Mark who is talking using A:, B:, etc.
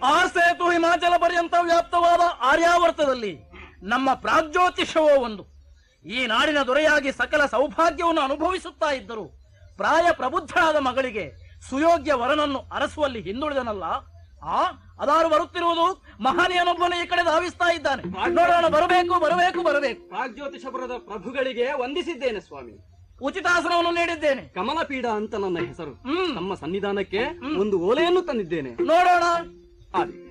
A: ಆ ಸೇತು ಹಿಮಾಚಲ ಪರ್ಯಂತ ವ್ಯಾಪ್ತವಾದ ಆರ್ಯಾವರ್ತದಲ್ಲಿ ನಮ್ಮ ಪ್ರಾಗ್ಜ್ಯೋತಿಷವೋ ಒಂದು ಈ ನಾಡಿನ ದೊರೆಯಾಗಿ ಸಕಲ ಸೌಭಾಗ್ಯವನ್ನು ಅನುಭವಿಸುತ್ತಾ ಇದ್ದರು ಪ್ರಾಯ ಪ್ರಬುದ್ಧರಾದ ಮಗಳಿಗೆ ಸುಯೋಗ್ಯ ವರನನ್ನು ಅರಸುವಲ್ಲಿ ಹಿಂದುಳಿದನಲ್ಲ ಆ ಅದಾರು ಬರುತ್ತಿರುವುದು ಮಹನೀಯನೊಬ್ಬನು ಈ ಕಡೆ ಧಾವಿಸ್ತಾ ಇದ್ದಾನೆ ನೋಡೋಣ ಬರಬೇಕು ಬರಬೇಕು ಬರಬೇಕು
B: ಪ್ರಾಗ್ಜ್ಯೋತಿಷಪುರದ ಪ್ರಭುಗಳಿಗೆ ವಂದಿಸಿದ್ದೇನೆ ಸ್ವಾಮಿ
A: ಉಚಿತಾಸನವನ್ನು ನೀಡಿದ್ದೇನೆ
B: ಕಮಲಪೀಡ ಅಂತ ನನ್ನ ಹೆಸರು
A: ಹ್ಮ್
B: ತಮ್ಮ ಸನ್ನಿಧಾನಕ್ಕೆ ಒಂದು ಓಲೆಯನ್ನು ತಂದಿದ್ದೇನೆ
A: ನೋಡೋಣ
B: ಆದಿ